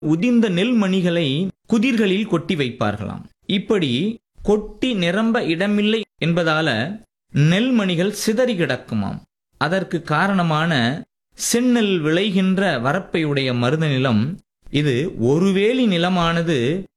உதிர்ந்த நெல்மணிகளை குதிர்களில் கொட்டி வைப்பார்களாம் இப்படி கொட்டி நிரம்ப இடமில்லை என்பதால நெல்மணிகள் சிதறி கிடக்குமாம் அதற்கு காரணமான செந்நெல் விளைகின்ற வரப்பை உடைய மருத நிலம் இது ஒருவேலி நிலமானது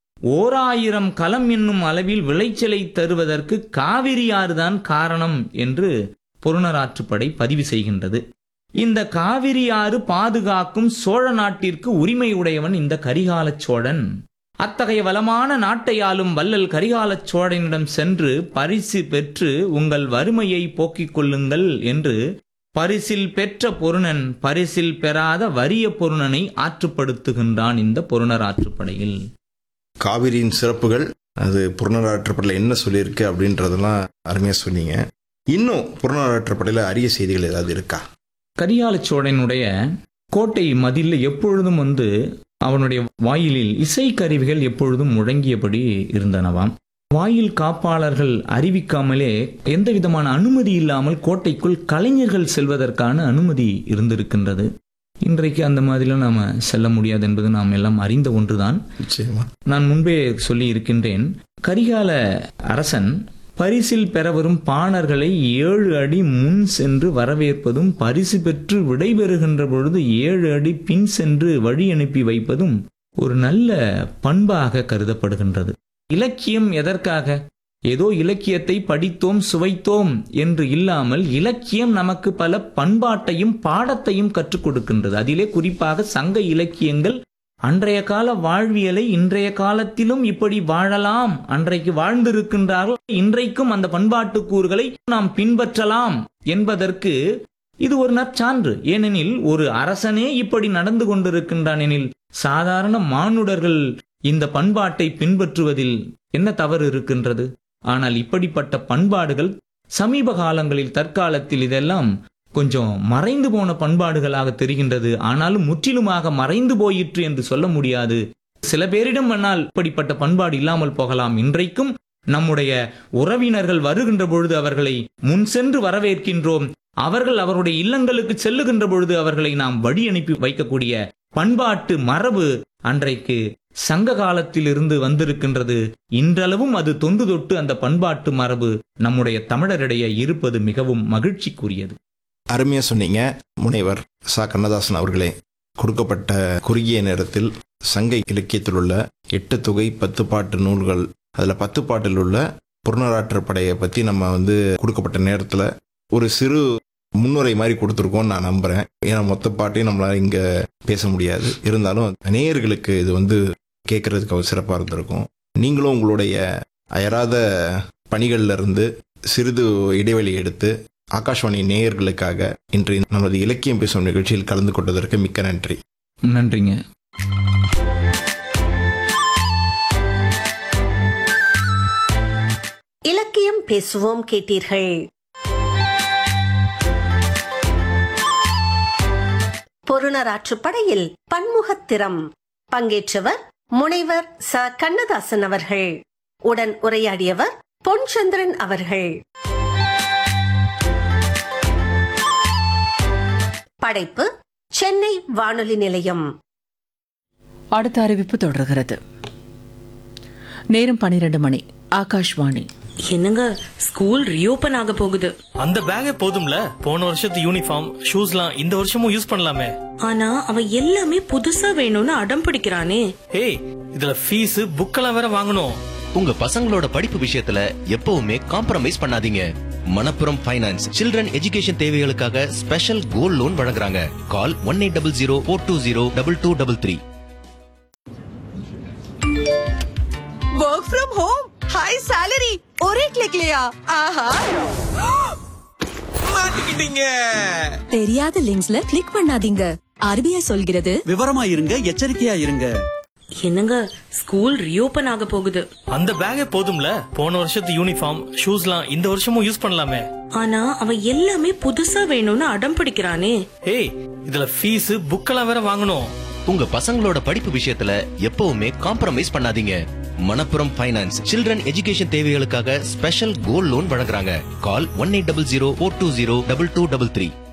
ஓராயிரம் களம் என்னும் அளவில் விளைச்சலை தருவதற்கு காவிரியாறுதான் காரணம் என்று பொருணராற்றுப்படை பதிவு செய்கின்றது இந்த காவிரியாறு பாதுகாக்கும் சோழ நாட்டிற்கு உரிமை உடையவன் இந்த கரிகாலச் சோழன் அத்தகைய வளமான நாட்டை ஆளும் வள்ளல் கரிகாலச் சோழனிடம் சென்று பரிசு பெற்று உங்கள் வறுமையை போக்கிக் கொள்ளுங்கள் என்று பரிசில் பெற்ற பொருணன் பரிசில் பெறாத வறிய பொருணனை ஆற்றுப்படுத்துகின்றான் இந்த பொருணர் ஆற்றுப்படையில் காவிரியின் சிறப்புகள் அது புறநராற்றுப்படையில் என்ன சொல்லியிருக்கு அப்படின்றதெல்லாம் அருமையாக சொன்னீங்க இன்னும் புறநராற்றுப்படையில் அரிய செய்திகள் ஏதாவது இருக்கா கரிகால சோழனுடைய கோட்டை மதில் எப்பொழுதும் வந்து அவனுடைய வாயிலில் இசைக்கருவிகள் எப்பொழுதும் முழங்கியபடி இருந்தனவாம் வாயில் காப்பாளர்கள் அறிவிக்காமலே எந்த விதமான அனுமதி இல்லாமல் கோட்டைக்குள் கலைஞர்கள் செல்வதற்கான அனுமதி இருந்திருக்கின்றது இன்றைக்கு அந்த மாதிரிலாம் நாம செல்ல முடியாது என்பது நாம் எல்லாம் அறிந்த ஒன்றுதான் நிச்சயமா நான் முன்பே சொல்லி இருக்கின்றேன் கரிகால அரசன் பரிசில் பெற வரும் பாணர்களை ஏழு அடி முன் சென்று வரவேற்பதும் பரிசு பெற்று விடைபெறுகின்ற பொழுது ஏழு அடி பின் சென்று வழி அனுப்பி வைப்பதும் ஒரு நல்ல பண்பாக கருதப்படுகின்றது இலக்கியம் எதற்காக ஏதோ இலக்கியத்தை படித்தோம் சுவைத்தோம் என்று இல்லாமல் இலக்கியம் நமக்கு பல பண்பாட்டையும் பாடத்தையும் கற்றுக் கொடுக்கின்றது அதிலே குறிப்பாக சங்க இலக்கியங்கள் அன்றைய கால வாழ்வியலை இன்றைய காலத்திலும் இப்படி வாழலாம் அன்றைக்கு வாழ்ந்திருக்கின்றார்கள் இன்றைக்கும் அந்த பண்பாட்டு கூறுகளை நாம் பின்பற்றலாம் என்பதற்கு இது ஒரு நற்சான்று ஏனெனில் ஒரு அரசனே இப்படி நடந்து கொண்டிருக்கின்றான் எனில் சாதாரண மானுடர்கள் இந்த பண்பாட்டை பின்பற்றுவதில் என்ன தவறு இருக்கின்றது ஆனால் இப்படிப்பட்ட பண்பாடுகள் சமீப காலங்களில் தற்காலத்தில் இதெல்லாம் கொஞ்சம் மறைந்து போன பண்பாடுகளாக தெரிகின்றது ஆனாலும் முற்றிலுமாக மறைந்து போயிற்று என்று சொல்ல முடியாது சில பேரிடம் வேணால் இப்படிப்பட்ட பண்பாடு இல்லாமல் போகலாம் இன்றைக்கும் நம்முடைய உறவினர்கள் வருகின்ற பொழுது அவர்களை முன் சென்று வரவேற்கின்றோம் அவர்கள் அவருடைய இல்லங்களுக்கு செல்லுகின்ற பொழுது அவர்களை நாம் வழி அனுப்பி வைக்கக்கூடிய பண்பாட்டு மரபு அன்றைக்கு சங்க காலத்தில் இருந்து வந்திருக்கின்றது இன்றளவும் அது தொன்று தொட்டு அந்த பண்பாட்டு மரபு நம்முடைய தமிழரிடையே இருப்பது மிகவும் மகிழ்ச்சிக்குரியது அருமையாக சொன்னீங்க முனைவர் சா கண்ணதாசன் அவர்களே கொடுக்கப்பட்ட குறுகிய நேரத்தில் சங்க இலக்கியத்தில் உள்ள எட்டு தொகை பத்து பாட்டு நூல்கள் அதில் பத்து பாட்டில் உள்ள புறநராற்றுப்படையை பற்றி நம்ம வந்து கொடுக்கப்பட்ட நேரத்தில் ஒரு சிறு முன்னுரை மாதிரி கொடுத்துருக்கோம்னு நான் நம்புகிறேன் ஏன்னா மொத்த பாட்டையும் நம்மளால் இங்கே பேச முடியாது இருந்தாலும் நேயர்களுக்கு இது வந்து கேட்குறதுக்கு சிறப்பாக இருந்திருக்கும் நீங்களும் உங்களுடைய அயராத பணிகள்ல இருந்து சிறிது இடைவெளி எடுத்து ஆகாஷ்வாணி நேயர்களுக்காக இன்று நமது இலக்கியம் பேசும் நிகழ்ச்சியில் கலந்து கொண்டதற்கு மிக்க நன்றி நன்றிங்க இலக்கியம் பேசுவோம் கேட்டீர்கள் பொருணராற்றுப்படையில் பன்முகத்திறம் பங்கேற்றவர் முனைவர் ச கண்ணதாசன் அவர்கள் உடன் உரையாடியவர் பொன்சந்திரன் அவர்கள் படைப்பு சென்னை வானொலி நிலையம் அடுத்த அறிவிப்பு தொடர்கிறது நேரம் பன்னிரண்டு மணி ஆகாஷ்வாணி என்னங்க ஸ்கூல் ரீஓபன் ஆக போகுது அந்த பேக்கே போதும்ல போன வருஷத்து யூனிஃபார்ம் ஷூஸ்லாம் இந்த வருஷமும் யூஸ் பண்ணலாமே ஆனா அவன் எல்லாமே புதுசா வேணும்னு அடம் பிடிக்கிறானே ஏய் இதுல ஃபீஸ் புக்கெல்லாம் வேற வாங்கணும் உங்க பசங்களோட படிப்பு விஷயத்துல எப்பவுமே காம்ப்ரமைஸ் பண்ணாதீங்க மணப்புரம் ஃபைனான்ஸ் சில்ட்ரன் எஜுகேஷன் தேவைகளுக்காக ஸ்பெஷல் கோல்ட் லோன் வழங்குறாங்க call one eight double zero four two zero double two double three work from home high salary और एक क्लिक लिया ஆஹா மாட்டிக்கிட்டீங்க தெரியாத லிங்க்ஸ்ல கிளிக் பண்ணாதீங்க ஆர்பிஐ சொல்கிறது விவரமா இருங்க எச்சரிக்கையா இருங்க என்னங்க ஸ்கூல் ரீஓபன் ஆக போகுது அந்த பேக்கே போதும்ல போன வருஷத்து யூனிஃபார்ம் ஷூஸ்லாம் இந்த வருஷமும் யூஸ் பண்ணலாமே ஆனா அவன் எல்லாமே புதுசா வேணும்னு அடம் பிடிக்கிறானே ஏய் இதுல ஃபீஸ் புக்கெல்லாம் வேற வாங்கணும் உங்க பசங்களோட படிப்பு விஷயத்துல எப்பவுமே காம்ப்ரமைஸ் பண்ணாதீங்க மணப்புரம் ஃபைனான்ஸ் சில்ட்ரன் எஜுகேஷன் தேவைகளுக்காக ஸ்பெஷல் கோல்ட் லோன் வழங்குறாங்க call one eight double zero four two zero double two double three